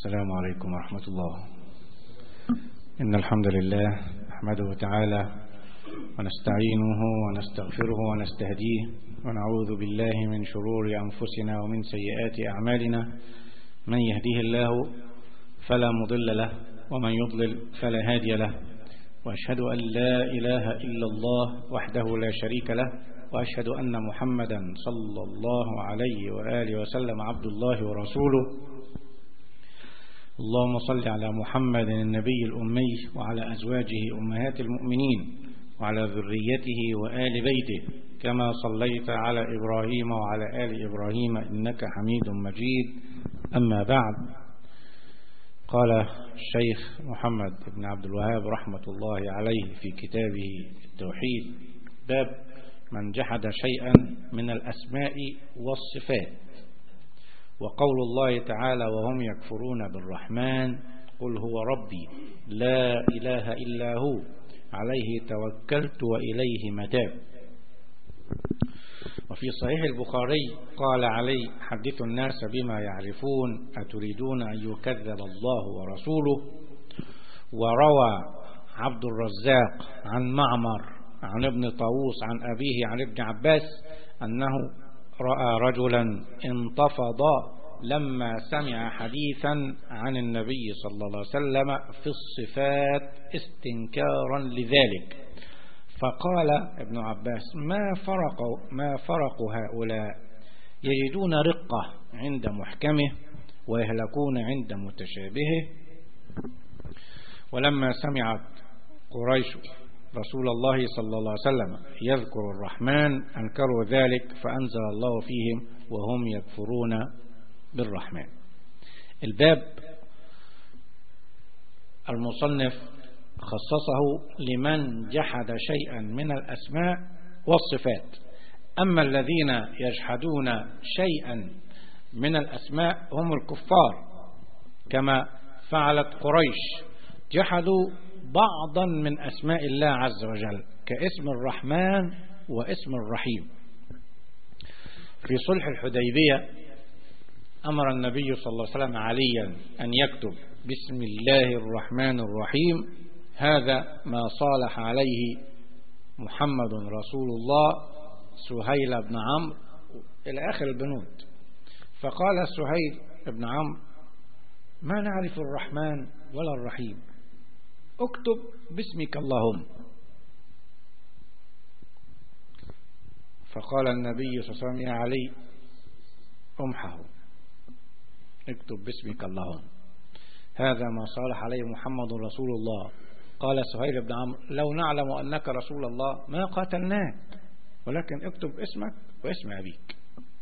السلام عليكم ورحمة الله إن الحمد لله نحمده تعالى ونستعينه ونستغفره ونستهديه ونعوذ بالله من شرور أنفسنا ومن سيئات أعمالنا من يهديه الله فلا مضل له ومن يضلل فلا هادي له وأشهد أن لا إله إلا الله وحده لا شريك له وأشهد أن محمدا صلى الله عليه وآله وسلم عبد الله ورسوله اللهم صل على محمد النبي الأمي وعلى أزواجه أمهات المؤمنين وعلى ذريته وآل بيته كما صليت على إبراهيم وعلى آل إبراهيم إنك حميد مجيد أما بعد قال الشيخ محمد بن عبد الوهاب رحمة الله عليه في كتابه التوحيد باب من جحد شيئا من الأسماء والصفات وقول الله تعالى وهم يكفرون بالرحمن قل هو ربي لا إله إلا هو عليه توكلت وإليه متاب وفي صحيح البخاري قال علي حدث الناس بما يعرفون أتريدون أن يكذب الله ورسوله وروى عبد الرزاق عن معمر عن ابن طاووس عن أبيه عن ابن عباس أنه رأى رجلا انتفض لما سمع حديثا عن النبي صلى الله عليه وسلم في الصفات استنكارا لذلك فقال ابن عباس ما فرق ما فرق هؤلاء يجدون رقة عند محكمه ويهلكون عند متشابهه ولما سمعت قريش رسول الله صلى الله عليه وسلم يذكر الرحمن أنكروا ذلك فأنزل الله فيهم وهم يكفرون بالرحمن الباب المصنف خصصه لمن جحد شيئا من الأسماء والصفات أما الذين يجحدون شيئا من الأسماء هم الكفار كما فعلت قريش جحدوا بعضا من أسماء الله عز وجل كاسم الرحمن واسم الرحيم في صلح الحديبية أمر النبي صلى الله عليه وسلم عليا أن يكتب بسم الله الرحمن الرحيم هذا ما صالح عليه محمد رسول الله سهيل بن عمرو إلى آخر البنود فقال سهيل بن عمرو ما نعرف الرحمن ولا الرحيم اكتب باسمك اللهم فقال النبي صلى الله عليه وسلم يا علي امحه اكتب باسمك اللهم هذا ما صالح عليه محمد رسول الله قال سهيل بن عمرو لو نعلم أنك رسول الله ما قاتلناك ولكن اكتب اسمك واسم أبيك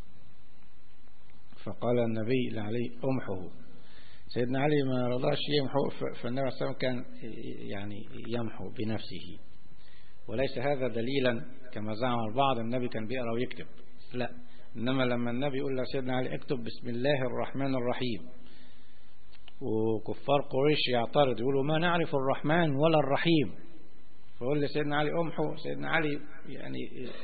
فقال النبي لعلي امحه سيدنا علي ما رضاش يمحو فالنبي عليه الصلاة كان يعني يمحو بنفسه وليس هذا دليلا كما زعم البعض النبي كان بيقرأ ويكتب لا إنما لما النبي يقول لسيدنا علي اكتب بسم الله الرحمن الرحيم وكفار قريش يعترض يقولوا ما نعرف الرحمن ولا الرحيم فقول لسيدنا علي امحو سيدنا علي يعني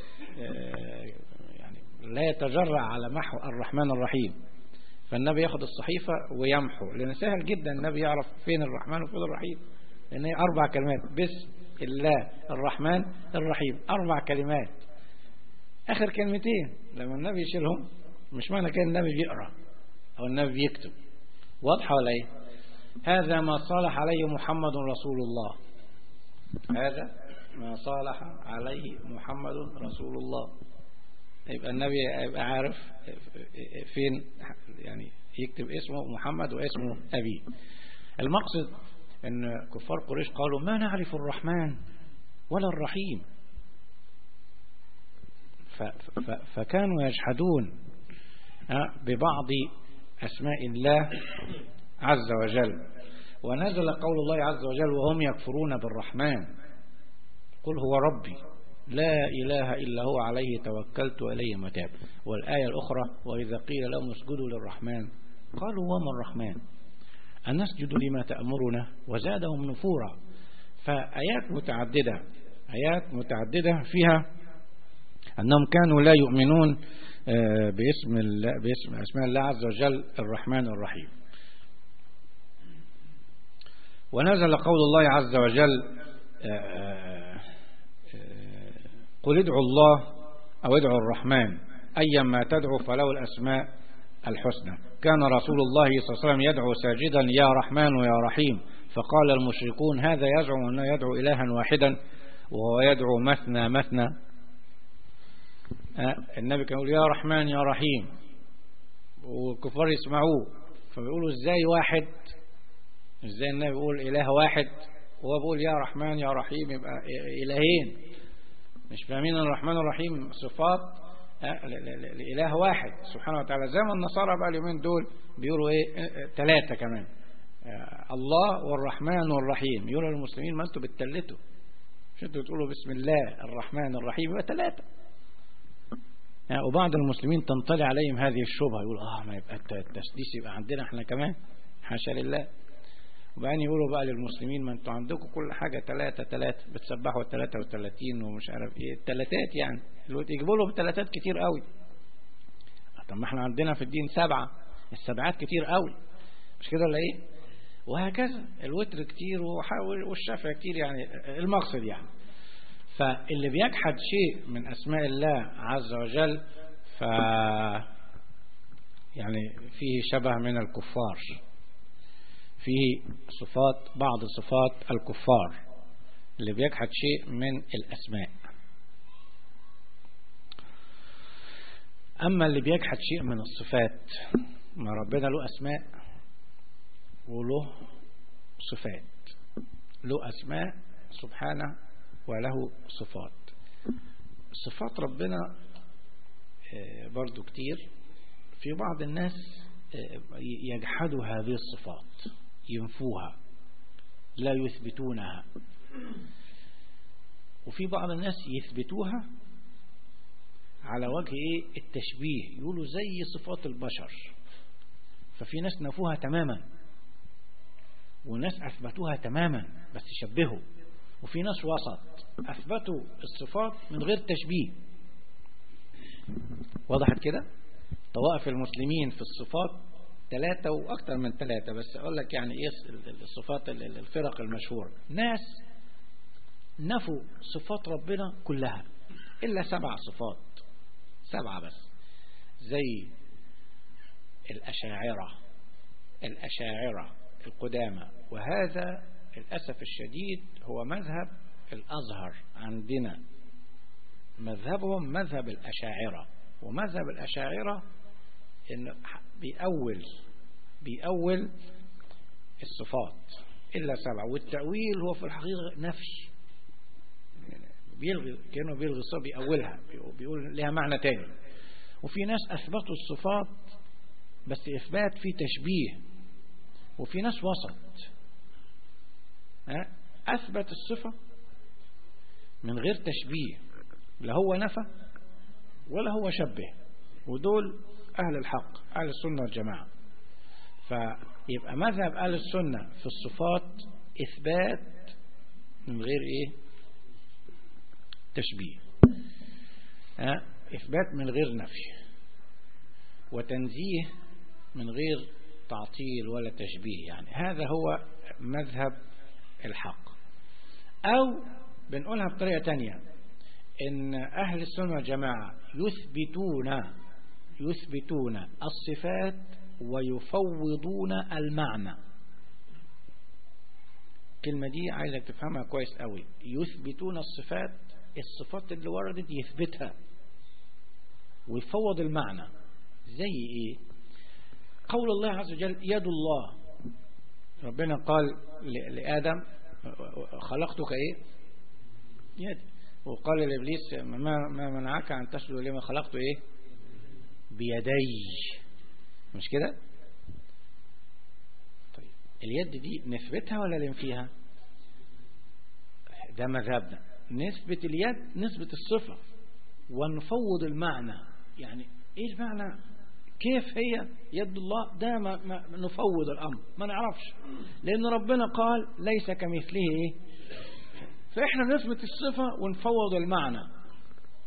يعني لا يتجرع على محو الرحمن الرحيم فالنبي ياخد الصحيفة ويمحو لأن سهل جدا النبي يعرف فين الرحمن وفين الرحيم لأن هي أربع كلمات بسم الله الرحمن الرحيم أربع كلمات آخر كلمتين لما النبي يشيلهم مش معنى كده النبي بيقرأ أو النبي بيكتب واضحة ولا ايه هذا ما صالح عليه محمد رسول الله هذا ما صالح عليه محمد رسول الله يبقى النبي يبقى عارف فين يعني يكتب اسمه محمد واسمه أبيه المقصد ان كفار قريش قالوا ما نعرف الرحمن ولا الرحيم فكانوا يجحدون ببعض أسماء الله عز وجل ونزل قول الله عز وجل وهم يكفرون بالرحمن قل هو ربي لا إله إلا هو عليه توكلت وإليه متاب والآية الأخرى وإذا قيل لهم اسجدوا للرحمن قالوا وما الرحمن أن نسجد لما تأمرنا وزادهم نفورا فآيات متعددة آيات متعددة فيها أنهم كانوا لا يؤمنون باسم الله باسم اسماء الله عز وجل الرحمن الرحيم ونزل قول الله عز وجل آه، آه، آه، قل ادعوا الله أو ادعوا الرحمن أيما تدعو فله الأسماء الحسنى كان رسول الله صلى الله عليه وسلم يدعو ساجدا يا رحمن يا رحيم فقال المشركون هذا يزعم أنه يدعو إلها واحدا وهو يدعو مثنى مثنى النبي كان يقول يا رحمن يا رحيم والكفار يسمعوه فبيقولوا ازاي واحد ازاي النبي بيقول اله واحد وهو بيقول يا رحمن يا رحيم يبقى الهين مش فاهمين الرحمن الرحيم صفات لإله واحد سبحانه وتعالى زي ما النصارى بقى اليومين دول بيقولوا ايه ثلاثة كمان الله والرحمن والرحيم يقولوا للمسلمين ما انتوا بتتلتوا مش انتوا بتقولوا بسم الله الرحمن الرحيم يبقى ثلاثة يعني وبعض المسلمين تنطلع عليهم هذه الشبهة يقول اه ما يبقى التسديس يبقى عندنا احنا كمان حاشا لله وبعدين يقولوا بقى للمسلمين ما انتوا عندكم كل حاجة ثلاثة ثلاثة بتسبحوا الثلاثة والثلاثين ومش عارف ايه الثلاثات يعني يجيبوا لهم ثلاثات كتير قوي طب ما احنا عندنا في الدين سبعة السبعات كتير قوي مش كده ولا ايه وهكذا الوتر كتير والشفع كتير يعني المقصد يعني فاللي بيجحد شيء من أسماء الله عز وجل ف يعني فيه شبه من الكفار فيه صفات بعض صفات الكفار اللي بيجحد شيء من الأسماء أما اللي بيجحد شيء من الصفات ما ربنا له أسماء وله صفات له أسماء سبحانه وله صفات صفات ربنا برضو كتير في بعض الناس يجحدوا هذه الصفات ينفوها لا يثبتونها وفي بعض الناس يثبتوها على وجه ايه التشبيه يقولوا زي صفات البشر ففي ناس نفوها تماما وناس أثبتوها تماما بس شبهوا وفي ناس وسط أثبتوا الصفات من غير تشبيه وضحت كده طوائف المسلمين في الصفات ثلاثة وأكثر من ثلاثة بس أقول لك يعني إيه الصفات الفرق المشهورة ناس نفوا صفات ربنا كلها إلا سبع صفات سبعة بس زي الأشاعرة الأشاعرة القدامى وهذا للأسف الشديد هو مذهب الأزهر عندنا مذهبهم مذهب الأشاعرة ومذهب الأشاعرة إن بيأول بيأول الصفات إلا سبعة والتأويل هو في الحقيقة نفي بيلغي كأنه بيلغي الصفة بيأولها بيقول لها معنى تاني وفي ناس أثبتوا الصفات بس إثبات فيه تشبيه وفي ناس وسط أثبت الصفة من غير تشبيه لا هو نفى ولا هو شبه ودول أهل الحق أهل السنة والجماعة فيبقى مذهب أهل السنة في الصفات إثبات من غير إيه تشبيه إثبات من غير نفي وتنزيه من غير تعطيل ولا تشبيه يعني هذا هو مذهب الحق أو بنقولها بطريقة تانية إن أهل السنة والجماعة يثبتون يثبتون الصفات ويفوضون المعنى الكلمة دي عايزك تفهمها كويس قوي يثبتون الصفات الصفات اللي وردت يثبتها ويفوض المعنى زي ايه قول الله عز وجل يد الله ربنا قال لآدم خلقتك ايه يد وقال لإبليس ما, ما منعك أن تسجد لما خلقته ايه بيدي مش كده طيب اليد دي نثبتها ولا ننفيها ده مذهبنا نثبت اليد نثبت الصفة ونفوض المعنى يعني ايه المعنى كيف هي يد الله ده ما, ما نفوض الأمر ما نعرفش لأن ربنا قال ليس كمثله إيه فإحنا نثبت الصفة ونفوض المعنى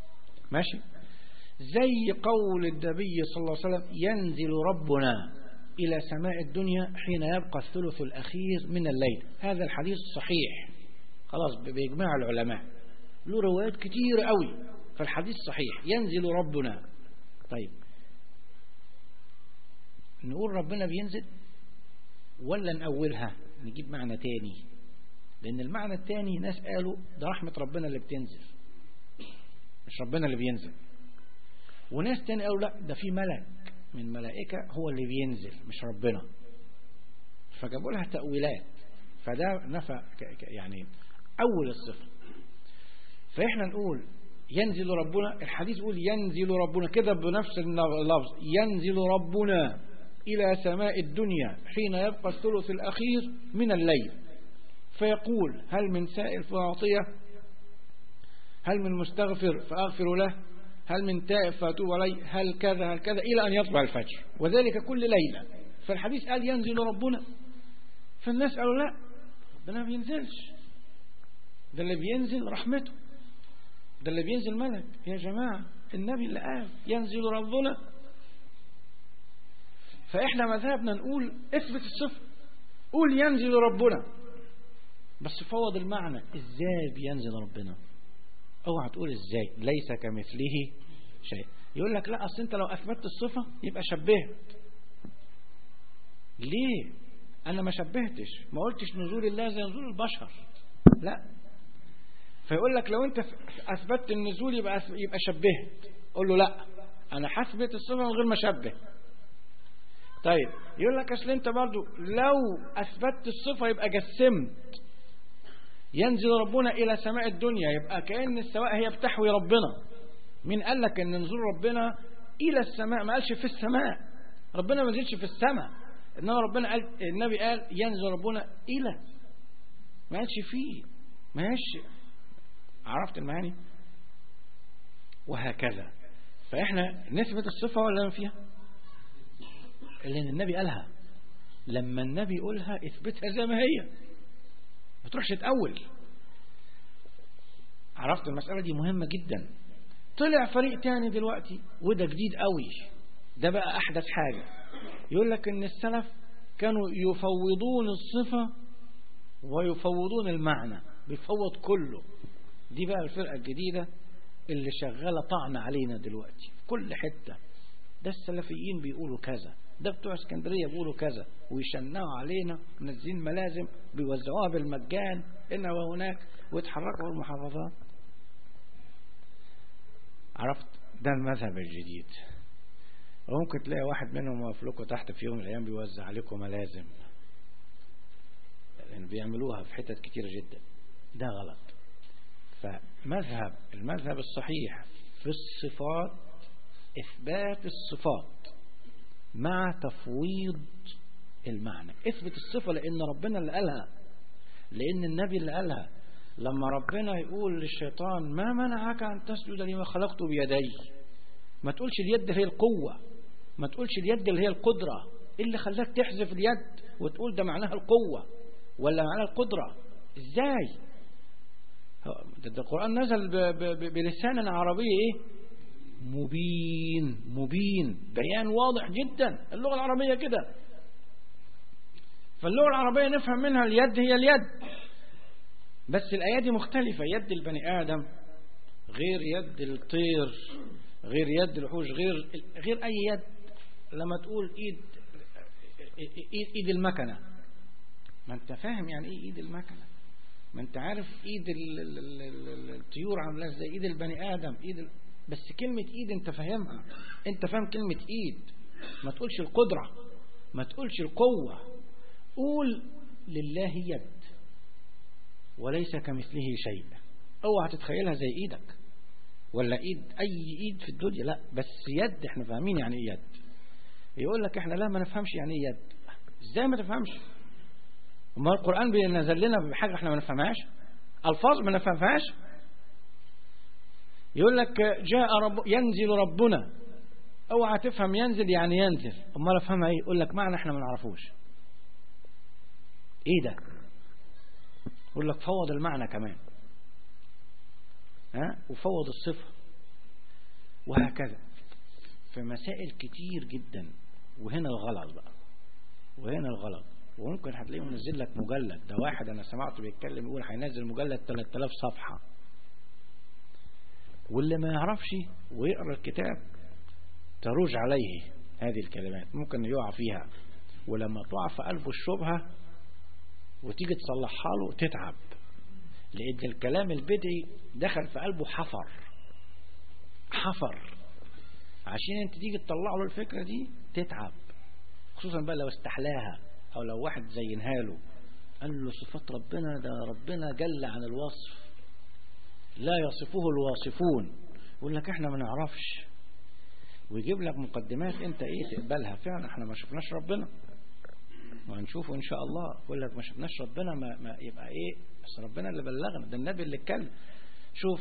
ماشي زي قول النبي صلى الله عليه وسلم ينزل ربنا إلى سماء الدنيا حين يبقى الثلث الأخير من الليل هذا الحديث صحيح خلاص بإجماع العلماء له روايات كتير قوي فالحديث صحيح ينزل ربنا طيب نقول ربنا بينزل ولا نأولها نجيب معنى تاني لأن المعنى التاني ناس قالوا ده رحمة ربنا اللي بتنزل مش ربنا اللي بينزل وناس تاني قالوا لا ده في ملك من ملائكة هو اللي بينزل مش ربنا فجابوا لها تأويلات فده نفى يعني أول الصفة فإحنا نقول ينزل ربنا الحديث يقول ينزل ربنا كده بنفس اللفظ ينزل ربنا إلى سماء الدنيا حين يبقى الثلث الأخير من الليل فيقول هل من سائل فأعطيه هل من مستغفر فأغفر له هل من تائب فأتوب عليه هل كذا هل كذا إلى أن يطلع الفجر وذلك كل ليلة فالحديث قال ينزل ربنا فالناس قالوا لا ربنا ما بينزلش ده اللي بينزل رحمته ده اللي بينزل ملك يا جماعة النبي اللي قال ينزل ربنا فإحنا مذهبنا نقول اثبت الصفة قول ينزل ربنا بس فوض المعنى ازاي بينزل ربنا اوعى تقول ازاي ليس كمثله شيء يقول لك لا اصل انت لو اثبتت الصفة يبقى شبهت ليه انا ما شبهتش ما قلتش نزول الله زي نزول البشر لا فيقول لك لو انت اثبتت النزول يبقى يبقى شبهت قول له لا انا هثبت الصفة من غير ما اشبه طيب يقول لك اصل انت برضو لو اثبتت الصفة يبقى جسمت ينزل ربنا الى سماء الدنيا يبقى كأن السماء هي بتحوي ربنا مين قال لك ان نزول ربنا الى السماء ما قالش في السماء ربنا ما نزلش في السماء انما ربنا قال النبي قال ينزل ربنا الى ما قالش فيه ما قالش عرفت المعاني وهكذا فاحنا نثبت الصفة ولا ما فيها لأن النبي قالها لما النبي يقولها اثبتها زي ما هي ما تروحش تأول عرفت المسألة دي مهمة جدا طلع فريق تاني دلوقتي وده جديد قوي ده بقى أحدث حاجة يقول لك ان السلف كانوا يفوضون الصفة ويفوضون المعنى بيفوض كله دي بقى الفرقة الجديدة اللي شغالة طعن علينا دلوقتي في كل حتة ده السلفيين بيقولوا كذا ده بتوع اسكندرية بيقولوا كذا ويشنعوا علينا منزلين ملازم بيوزعوها بالمجان هنا وهناك ويتحركوا المحافظات عرفت ده المذهب الجديد وممكن تلاقي واحد منهم واقف لكم تحت في يوم من الايام بيوزع عليكم ملازم لان بيعملوها في حتت كتيرة جدا ده غلط فمذهب المذهب الصحيح في الصفات اثبات الصفات مع تفويض المعنى اثبت الصفة لان ربنا اللي قالها لان النبي اللي قالها لما ربنا يقول للشيطان ما منعك ان تسجد لما خلقت بيدي ما تقولش اليد هي القوة ما تقولش اليد اللي هي القدرة إيه اللي خلاك تحذف اليد وتقول ده معناها القوة ولا معناها القدرة ازاي ده القرآن نزل بلسان عربي ايه مبين مبين بيان واضح جدا اللغة العربية كده فاللغة العربية نفهم منها اليد هي اليد بس الأيادي مختلفة يد البني آدم غير يد الطير غير يد الوحوش غير غير أي يد لما تقول إيد إيد, إيد المكنة ما أنت فاهم يعني إيه إيد المكنة ما أنت عارف إيد الطيور عاملة زي إيد البني آدم إيد ال... بس كلمة إيد أنت فاهمها أنت فاهم كلمة إيد ما تقولش القدرة ما تقولش القوة قول لله يد وليس كمثله شيء اوعى تتخيلها زي ايدك ولا ايد اي ايد في الدنيا لا بس يد احنا فاهمين يعني ايه يد يقول لك احنا لا ما نفهمش يعني ايه يد ازاي ما تفهمش ما القرآن بينزل لنا بحاجة احنا ما نفهمهاش الفاظ ما نفهمهاش يقول لك جاء رب ينزل ربنا اوعى تفهم ينزل يعني ينزل امال افهمها ايه يقول لك معنى احنا ما نعرفوش ايه ده يقول لك فوض المعنى كمان ها وفوض الصفة وهكذا في مسائل كتير جدا وهنا الغلط بقى وهنا الغلط وممكن هتلاقيه منزل لك مجلد ده واحد انا سمعته بيتكلم يقول هينزل مجلد 3000 صفحة واللي ما يعرفش ويقرا الكتاب تروج عليه هذه الكلمات ممكن يقع فيها ولما تقع في قلبه الشبهة وتيجي تصلحها له تتعب لأن الكلام البدعي دخل في قلبه حفر حفر عشان انت تيجي تطلع له الفكرة دي تتعب خصوصا بقى لو استحلاها او لو واحد زينها له قال له صفات ربنا ده ربنا جل عن الوصف لا يصفه الواصفون يقول لك احنا ما نعرفش ويجيب لك مقدمات انت ايه تقبلها فعلا احنا ما شفناش ربنا وهنشوفه ان شاء الله يقول لك ما شفناش ربنا ما, ما يبقى ايه بس ربنا اللي بلغنا ده النبي اللي اتكلم شوف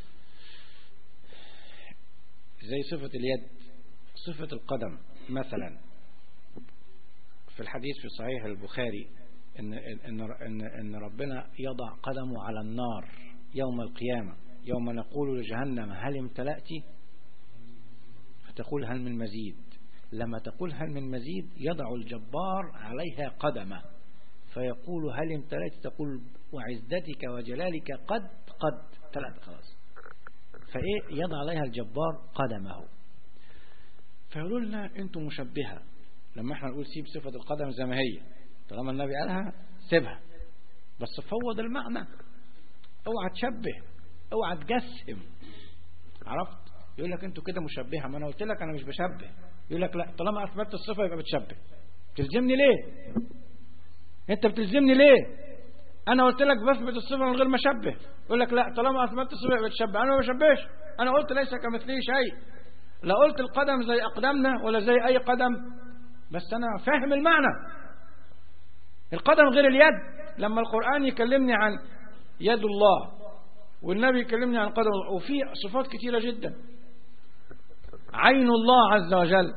زي صفة اليد صفة القدم مثلا في الحديث في صحيح البخاري إن, إن, إن, إن ربنا يضع قدمه على النار يوم القيامة يوم نقول لجهنم هل امتلأت فتقول هل من مزيد لما تقول هل من مزيد يضع الجبار عليها قدمه فيقول هل امتلأت تقول وعزتك وجلالك قد قد ثلاثة خلاص فايه يضع عليها الجبار قدمه فيقولوا لنا انتم مشبهة لما احنا نقول سيب صفة القدم زي ما هي طالما النبي قالها سيبها بس فوض المعنى اوعى تشبه اوعى تجسم عرفت يقول لك انتوا كده مشبهة ما انا قلت لك انا مش بشبه يقول لك لا طالما اثبتت الصفة يبقى بتشبه تلزمني ليه انت بتلزمني ليه انا قلت لك بثبت الصفة من غير ما اشبه يقول لك لا طالما اثبتت الصفة يبقى تشبه انا ما بشبهش انا قلت ليس كمثله شيء لا قلت القدم زي اقدامنا ولا زي اي قدم بس انا فاهم المعنى القدم غير اليد لما القرآن يكلمني عن يد الله والنبي يكلمني عن قدم الله وفي صفات كثيرة جدا عين الله عز وجل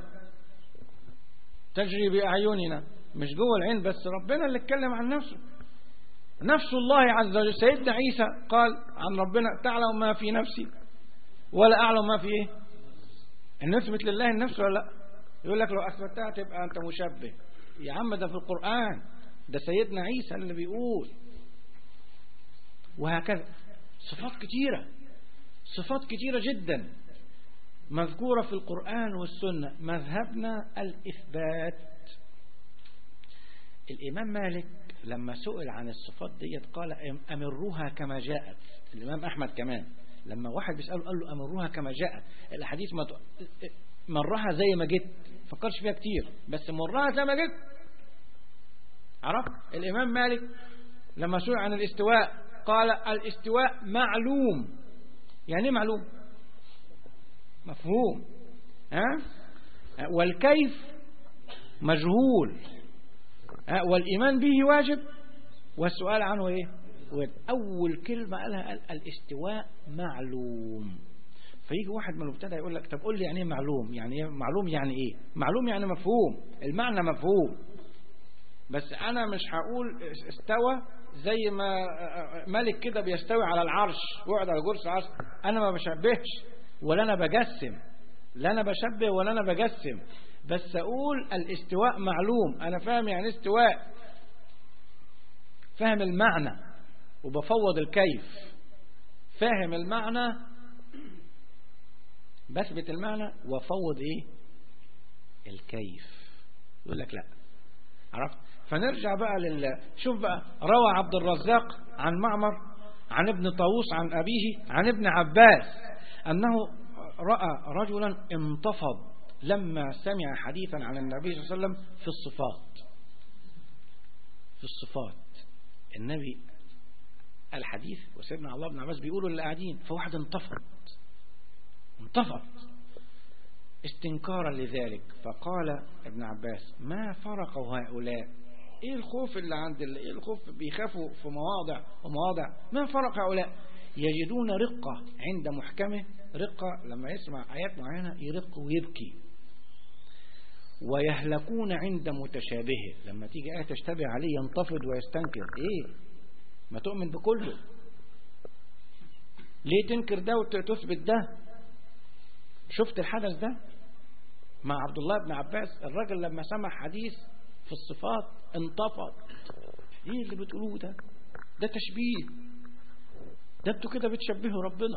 تجري بأعيننا مش جوه العين بس ربنا اللي اتكلم عن نفسه نفس الله عز وجل سيدنا عيسى قال عن ربنا تعلم ما في نفسي ولا أعلم ما في إيه أن نثبت لله النفس ولا لا يقول لك لو أثبتها تبقى أنت مشبه يا عم ده في القرآن ده سيدنا عيسى اللي بيقول وهكذا صفات كتيرة صفات كتيرة جدا مذكورة في القرآن والسنة مذهبنا الإثبات الإمام مالك لما سئل عن الصفات ديت قال أمروها كما جاءت الإمام أحمد كمان لما واحد بيسأله قال له أمروها كما جاءت الأحاديث مرها زي ما جيت فكرش فيها كتير بس مرها زي ما جيت عرفت الإمام مالك لما سئل عن الاستواء قال الاستواء معلوم يعني ايه معلوم مفهوم ها والكيف مجهول ها والإيمان به واجب والسؤال عنه ايه أول كلمة قالها قال الاستواء معلوم فيجي واحد من المبتدع يقول لك طب قول لي يعني ايه معلوم يعني ايه معلوم يعني ايه معلوم يعني مفهوم المعنى مفهوم بس انا مش هقول استوى زي ما ملك كده بيستوي على العرش ويقعد على جرس العرش انا ما بشبهش ولا انا بجسم لا انا بشبه ولا انا بجسم بس اقول الاستواء معلوم انا فاهم يعني استواء فاهم المعنى وبفوض الكيف فاهم المعنى بثبت المعنى وفوض ايه الكيف يقول لك لا عرفت فنرجع بقى لل شوف بقى روى عبد الرزاق عن معمر عن ابن طاووس عن أبيه عن ابن عباس أنه رأى رجلا انتفض لما سمع حديثا عن النبي صلى الله عليه وسلم في الصفات في الصفات النبي الحديث وسيدنا الله بن عباس بيقولوا اللي قاعدين فواحد انتفض انتفض استنكارا لذلك فقال ابن عباس ما فرقوا هؤلاء ايه الخوف اللي عند ايه الخوف بيخافوا في مواضع ومواضع ما فرق هؤلاء يجدون رقة عند محكمه رقة لما يسمع آيات معينة يرق ويبكي ويهلكون عند متشابهه لما تيجي آية تشتبه عليه ينتفض ويستنكر ايه ما تؤمن بكله ليه تنكر ده وتثبت ده شفت الحدث ده مع عبد الله بن عباس الرجل لما سمع حديث في في الصفات انطفت ايه اللي بتقولوه ده ده تشبيه ده انتوا كده بتشبهوا ربنا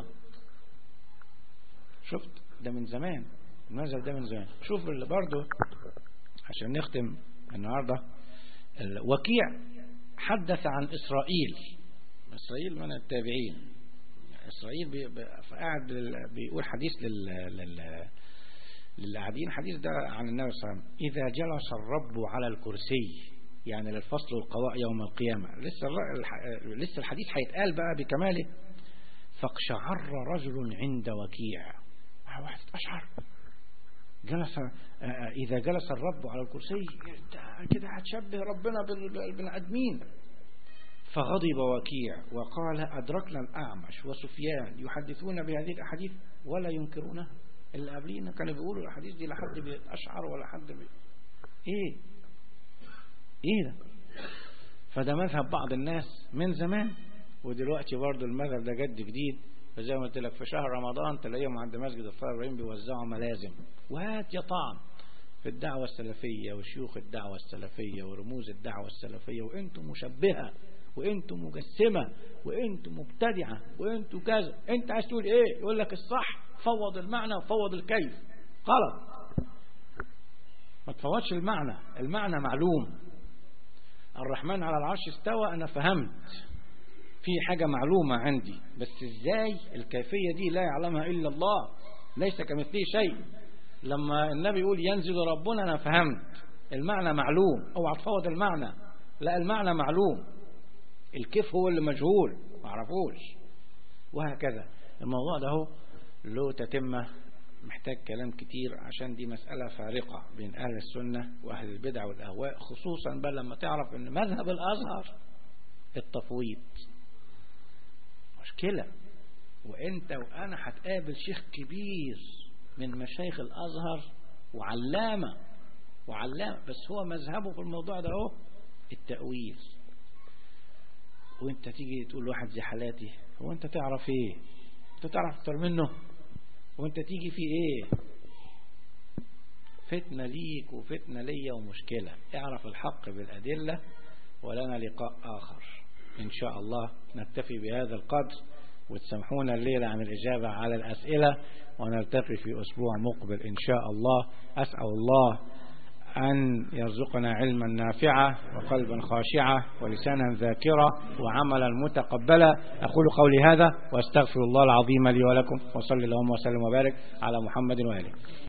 شفت ده من زمان المذهب ده من زمان شوف اللي برضه عشان نختم النهارده وكيع حدث عن إسرائيل إسرائيل من التابعين إسرائيل بي قاعد بيقول حديث لل, لل للقاعدين حديث ده عن النبي صلى الله عليه وسلم إذا جلس الرب على الكرسي يعني للفصل والقضاء يوم القيامة لسه لسه الحديث هيتقال بقى بكماله فاقشعر رجل عند وكيع واحد أشعر جلس إذا جلس الرب على الكرسي كده هتشبه ربنا بالبني آدمين فغضب وكيع وقال أدركنا الأعمش وسفيان يحدثون بهذه الأحاديث ولا ينكرونها اللي قبلينا كانوا بيقولوا الأحاديث دي لا حد بيتأشعر ولا حد بي... إيه إيه ده فده مذهب بعض الناس من زمان ودلوقتي برضه المذهب ده جد جديد فزي ما قلت لك في شهر رمضان تلاقيهم عند مسجد الفار ابراهيم بيوزعوا ملازم وهات يا طعم في الدعوة السلفية وشيوخ الدعوة السلفية ورموز الدعوة السلفية وانتم مشبهة وانتم مجسمة وانتم مبتدعة وانتم كذا انت عايز تقول ايه يقول لك الصح فوض المعنى وفوض الكيف غلط ما تفوضش المعنى المعنى معلوم الرحمن على العرش استوى انا فهمت في حاجة معلومة عندي بس ازاي الكيفية دي لا يعلمها الا الله ليس كمثله شيء لما النبي يقول ينزل ربنا انا فهمت المعنى معلوم اوعى تفوض المعنى لا المعنى معلوم الكيف هو اللي مجهول ما عرفوش وهكذا الموضوع ده هو له تتمة محتاج كلام كتير عشان دي مسألة فارقة بين أهل السنة وأهل البدع والأهواء خصوصا بل لما تعرف أن مذهب الأزهر التفويض مشكلة وانت وانا هتقابل شيخ كبير من مشايخ الازهر وعلامة وعلامة بس هو مذهبه في الموضوع ده اهو التأويل وانت تيجي تقول لواحد زي حالاتي هو انت تعرف ايه انت تعرف اكتر منه وانت تيجي في ايه فتنة ليك وفتنة ليا ومشكلة اعرف الحق بالأدلة ولنا لقاء آخر إن شاء الله نكتفي بهذا القدر وتسامحونا الليلة عن الإجابة على الأسئلة ونلتقي في أسبوع مقبل إن شاء الله أسأل الله أن يرزقنا علما نافعا وقلبا خاشعا ولسانا ذاكرا وعملا متقبلا أقول قولي هذا وأستغفر الله العظيم لي ولكم وصلى اللهم وسلم وبارك على محمد وآله